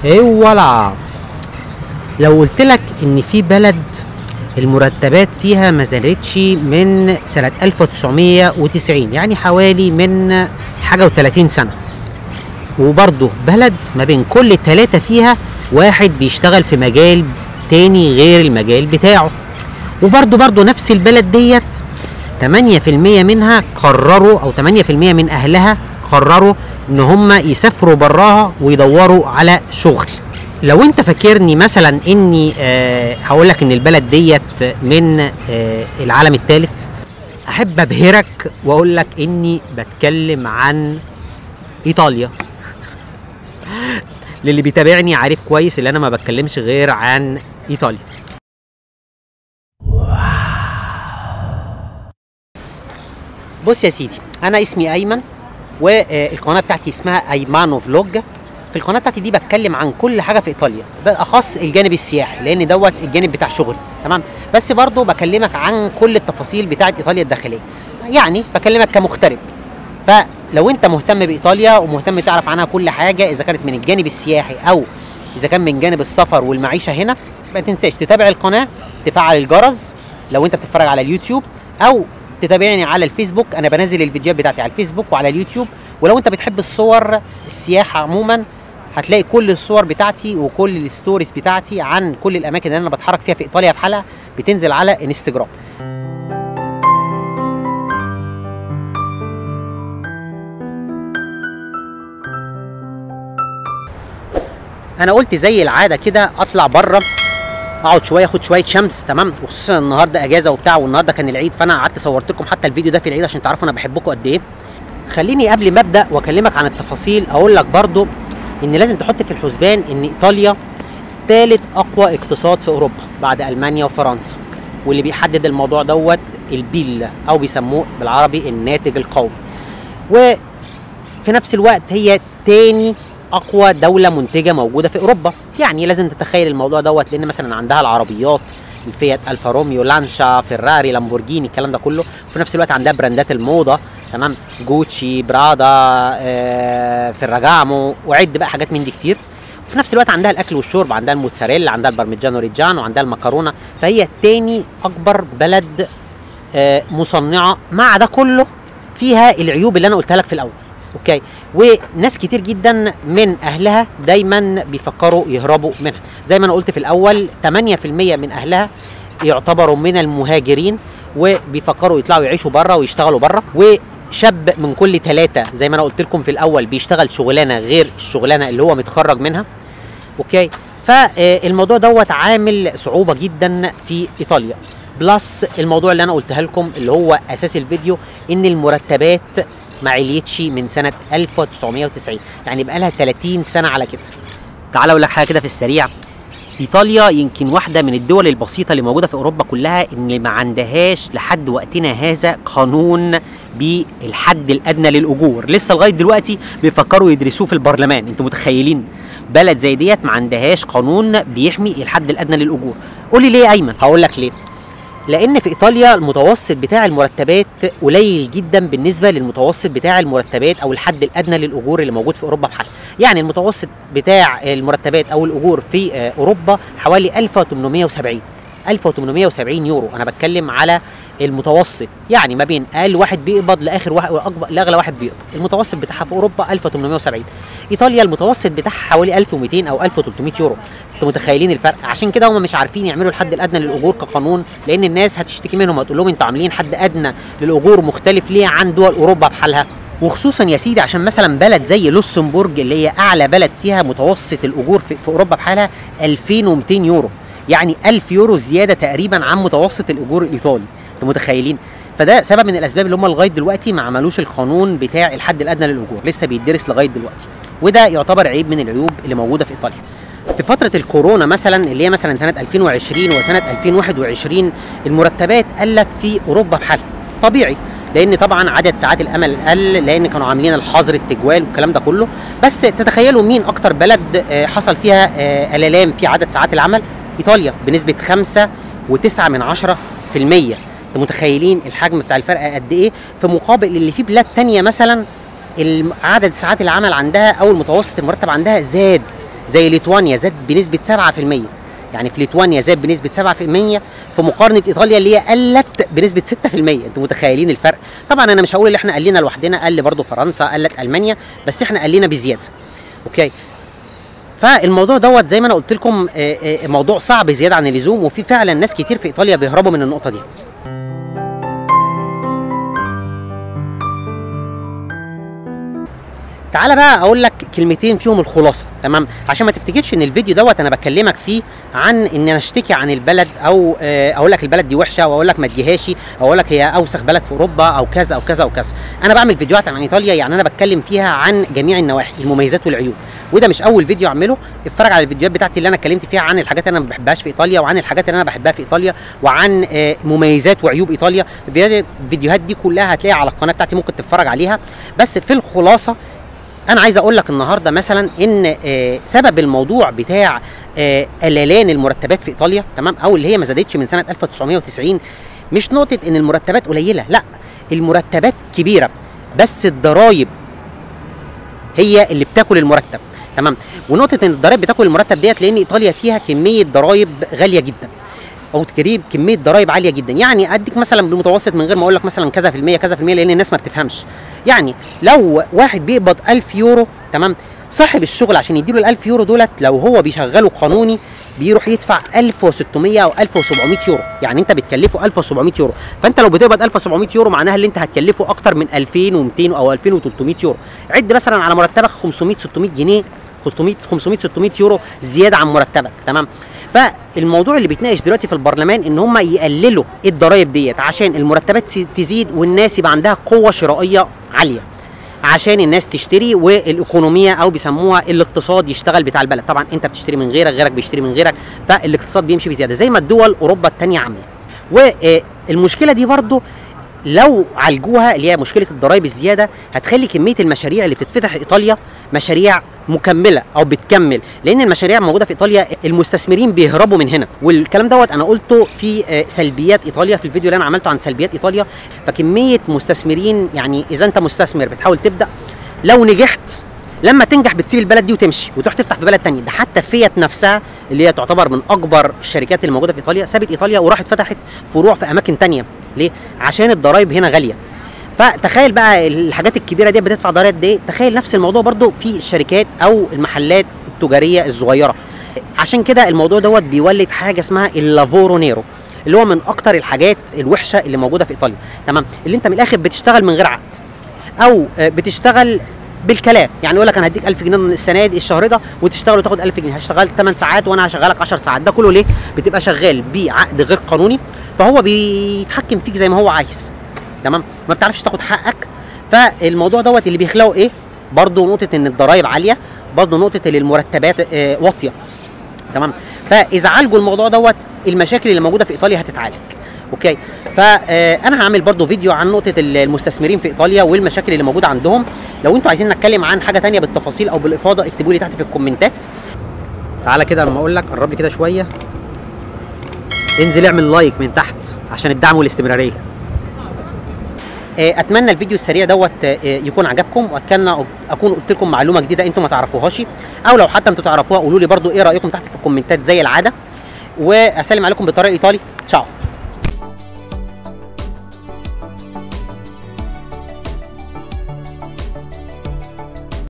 ايه ولا لو قلت لك ان في بلد المرتبات فيها ما زادتش من سنة 1990 يعني حوالي من حاجة و30 سنة وبرضه بلد ما بين كل ثلاثة فيها واحد بيشتغل في مجال تاني غير المجال بتاعه وبرضه برضه نفس البلد ديت 8% منها قرروا او 8% من اهلها قرروا ان هم يسافروا براها ويدوروا على شغل لو انت فاكرني مثلا اني أه هقول لك ان البلد ديت من أه العالم الثالث احب ابهرك واقول لك اني بتكلم عن ايطاليا للي بيتابعني عارف كويس ان انا ما بتكلمش غير عن ايطاليا بص يا سيدي انا اسمي ايمن والقناه بتاعتي اسمها ايمانو فلوج في القناه بتاعتي دي بتكلم عن كل حاجه في ايطاليا بالاخص الجانب السياحي لان دوت الجانب بتاع شغلي تمام بس برضه بكلمك عن كل التفاصيل بتاعه ايطاليا الداخليه يعني بكلمك كمغترب فلو انت مهتم بايطاليا ومهتم تعرف عنها كل حاجه اذا كانت من الجانب السياحي او اذا كان من جانب السفر والمعيشه هنا ما تنساش تتابع القناه تفعل الجرس لو انت بتتفرج على اليوتيوب او تتابعني على الفيسبوك انا بنزل الفيديوهات بتاعتي على الفيسبوك وعلى اليوتيوب ولو انت بتحب الصور السياحه عموما هتلاقي كل الصور بتاعتي وكل الستوريز بتاعتي عن كل الاماكن اللي انا بتحرك فيها في ايطاليا بحالها بتنزل على انستجرام انا قلت زي العاده كده اطلع بره اقعد شويه اخد شويه شمس تمام وخصوصا النهارده اجازه وبتاع والنهارده كان العيد فانا قعدت صورت لكم حتى الفيديو ده في العيد عشان تعرفوا انا بحبكم قد ايه خليني قبل ما ابدا واكلمك عن التفاصيل اقول لك برضو ان لازم تحط في الحسبان ان ايطاليا ثالث اقوى اقتصاد في اوروبا بعد المانيا وفرنسا واللي بيحدد الموضوع دوت البيل او بيسموه بالعربي الناتج القومي وفي نفس الوقت هي تاني اقوى دوله منتجه موجوده في اوروبا يعني لازم تتخيل الموضوع دوت لان مثلا عندها العربيات الفيات الفا روميو لانشا فيراري لامبورجيني الكلام ده كله وفي نفس الوقت عندها براندات الموضه تمام جوتشي برادا آه، فيراجامو وعد بقى حاجات من دي كتير وفي نفس الوقت عندها الاكل والشرب عندها الموتزاريلا عندها البارميجانو ريجانو عندها المكرونه فهي تاني اكبر بلد آه، مصنعه مع ده كله فيها العيوب اللي انا قلتها لك في الاول اوكي وناس كتير جدا من اهلها دايما بيفكروا يهربوا منها زي ما انا قلت في الاول 8% من اهلها يعتبروا من المهاجرين وبيفكروا يطلعوا يعيشوا بره ويشتغلوا بره وشاب من كل ثلاثة زي ما انا قلت لكم في الاول بيشتغل شغلانه غير الشغلانه اللي هو متخرج منها اوكي فالموضوع دوت عامل صعوبه جدا في ايطاليا بلس الموضوع اللي انا قلتها لكم اللي هو اساس الفيديو ان المرتبات ما عليتش من سنه 1990 يعني بقى لها 30 سنه على كده تعال اقول لك حاجه كده في السريع ايطاليا يمكن واحده من الدول البسيطه اللي موجوده في اوروبا كلها ان ما عندهاش لحد وقتنا هذا قانون بالحد الادنى للاجور لسه لغايه دلوقتي بيفكروا يدرسوه في البرلمان انتوا متخيلين بلد زي ديت ما عندهاش قانون بيحمي الحد الادنى للاجور قول لي ليه يا ايمن هقول لك ليه لان في ايطاليا المتوسط بتاع المرتبات قليل جدا بالنسبه للمتوسط بتاع المرتبات او الحد الادنى للاجور اللي موجود في اوروبا بحالها يعني المتوسط بتاع المرتبات او الاجور في آه، اوروبا حوالي 1870 1870 يورو انا بتكلم على المتوسط يعني ما بين اقل واحد بيقبض لاخر واحد واكبر لاغلى واحد بيقبض المتوسط بتاعها في اوروبا 1870 ايطاليا المتوسط بتاعها حوالي 1200 او 1300 يورو انتوا متخيلين الفرق عشان كده هم مش عارفين يعملوا الحد الادنى للاجور كقانون لان الناس هتشتكي منهم هتقول لهم انتوا عاملين حد ادنى للاجور مختلف ليه عن دول اوروبا بحالها وخصوصا يا سيدي عشان مثلا بلد زي لوكسمبورج اللي هي اعلى بلد فيها متوسط الاجور في, في اوروبا بحالها 2200 يورو يعني 1000 يورو زياده تقريبا عن متوسط الاجور الايطالي انتوا متخيلين فده سبب من الاسباب اللي هم لغايه دلوقتي ما عملوش القانون بتاع الحد الادنى للاجور لسه بيدرس لغايه دلوقتي وده يعتبر عيب من العيوب اللي موجوده في ايطاليا في فترة الكورونا مثلا اللي هي مثلا سنة 2020 وسنة 2021 المرتبات قلت في أوروبا بحالها طبيعي لان طبعا عدد ساعات الامل قل لان كانوا عاملين الحظر التجوال والكلام ده كله بس تتخيلوا مين اكتر بلد آه، حصل فيها آه، الالام في عدد ساعات العمل ايطاليا بنسبه 5 و9 من 10 في المية انتوا متخيلين الحجم بتاع الفرق قد ايه في مقابل اللي في بلاد تانية مثلا الم- عدد ساعات العمل عندها او المتوسط المرتب عندها زاد زي ليتوانيا زاد بنسبه 7% يعني في ليتوانيا زاد بنسبه 7% في مقارنه ايطاليا اللي هي قلت بنسبه 6% انتوا متخيلين الفرق طبعا انا مش هقول اللي احنا قلنا لوحدنا قل برضو فرنسا قلت المانيا بس احنا قلنا بزياده اوكي فالموضوع دوت زي ما انا قلت لكم آه، آه، موضوع صعب زياده عن اللزوم وفي فعلا ناس كتير في ايطاليا بيهربوا من النقطه دي تعالى بقى اقول لك كلمتين فيهم الخلاصه تمام عشان ما تفتكرش ان الفيديو دوت انا بكلمك فيه عن ان انا اشتكي عن البلد او آه، اقول لك البلد دي وحشه واقول لك ما تجيهاش او اقول لك هي اوسخ بلد في اوروبا او كذا او كذا او كذا انا بعمل فيديوهات عن ايطاليا يعني انا بتكلم فيها عن جميع النواحي المميزات والعيوب وده مش اول فيديو اعمله اتفرج على الفيديوهات بتاعتي اللي انا اتكلمت فيها عن الحاجات اللي انا ما بحبهاش في ايطاليا وعن الحاجات اللي انا بحبها في ايطاليا وعن آه، مميزات وعيوب ايطاليا الفيديوهات الفيديوهات دي كلها هتلاقيها على القناه بتاعتي ممكن تتفرج عليها بس في الخلاصه انا عايز اقول لك النهارده مثلا ان آه، سبب الموضوع بتاع آه، قلالان المرتبات في ايطاليا تمام او اللي هي ما زادتش من سنه 1990 مش نقطه ان المرتبات قليله لا المرتبات كبيره بس الضرايب هي اللي بتاكل المرتب تمام ونقطه ان الضرايب بتاكل المرتب ديت لان ايطاليا فيها كميه ضرايب غاليه جدا او تجريب كميه ضرايب عاليه جدا يعني اديك مثلا بالمتوسط من غير ما اقول لك مثلا كذا في المية كذا في المية لان الناس ما بتفهمش يعني لو واحد بيقبض 1000 يورو تمام صاحب الشغل عشان يديله ال 1000 يورو دولت لو هو بيشغله قانوني بيروح يدفع 1600 او 1700 يورو يعني انت بتكلفه 1700 يورو فانت لو بتقبض 1700 يورو معناها اللي انت هتكلفه اكتر من 2200 او 2300 يورو عد مثلا على مرتبك 500 600 جنيه 500 500 600 يورو زياده عن مرتبك تمام فالموضوع اللي بيتناقش دلوقتي في البرلمان ان هم يقللوا الضرايب ديت عشان المرتبات تزي- تزيد والناس يبقى عندها قوه شرائيه عاليه عشان الناس تشتري والايكونوميه او بيسموها الاقتصاد يشتغل بتاع البلد طبعا انت بتشتري من غيرك غيرك بيشتري من غيرك فالاقتصاد بيمشي بزياده زي ما الدول اوروبا التانية عامله والمشكله دي برضو لو عالجوها اللي هي مشكله الضرايب الزياده هتخلي كميه المشاريع اللي بتتفتح في ايطاليا مشاريع مكمله او بتكمل لان المشاريع موجوده في ايطاليا المستثمرين بيهربوا من هنا والكلام دوت انا قلته في آه، سلبيات ايطاليا في الفيديو اللي انا عملته عن سلبيات ايطاليا فكميه مستثمرين يعني اذا انت مستثمر بتحاول تبدا لو نجحت لما تنجح بتسيب البلد دي وتمشي وتروح تفتح في بلد تاني ده حتى فيات نفسها اللي هي تعتبر من اكبر الشركات اللي موجوده في ايطاليا سابت ايطاليا وراحت فتحت فروع في اماكن تانية ليه عشان الضرايب هنا غاليه فتخيل بقى الحاجات الكبيره دي بتدفع ضرائب دي تخيل نفس الموضوع برضو في الشركات او المحلات التجاريه الصغيره عشان كده الموضوع دوت بيولد حاجه اسمها اللافورو نيرو اللي هو من اكتر الحاجات الوحشه اللي موجوده في ايطاليا تمام اللي انت من الاخر بتشتغل من غير عقد او آه، بتشتغل بالكلام يعني يقول لك انا هديك 1000 جنيه السنه دي الشهر ده وتشتغل وتاخد 1000 جنيه هشتغل 8 ساعات وانا هشغلك 10 ساعات ده كله ليه بتبقى شغال بعقد غير قانوني فهو بيتحكم فيك زي ما هو عايز تمام ما بتعرفش تاخد حقك فالموضوع دوت اللي بيخلقه ايه برضه نقطه ان الضرايب عاليه برضه نقطه ان المرتبات آه، واطيه تمام فاذا عالجوا الموضوع دوت المشاكل اللي موجوده في ايطاليا هتتعالج اوكي فانا هعمل برضو فيديو عن نقطه المستثمرين في ايطاليا والمشاكل اللي موجوده عندهم لو انتوا عايزين نتكلم عن حاجه تانية بالتفاصيل او بالافاضه اكتبوا لي تحت في الكومنتات تعالى كده لما اقول لك قرب لي كده شويه انزل اعمل لايك من تحت عشان الدعم والاستمراريه آه، اتمنى الفيديو السريع دوت آه، يكون عجبكم واتمنى اكون قلت لكم معلومه جديده انتم ما تعرفوهاش او لو حتى انتوا تعرفوها قولوا لي برضو ايه رايكم تحت في الكومنتات زي العاده واسلم عليكم بالطريقه الايطالي تشاو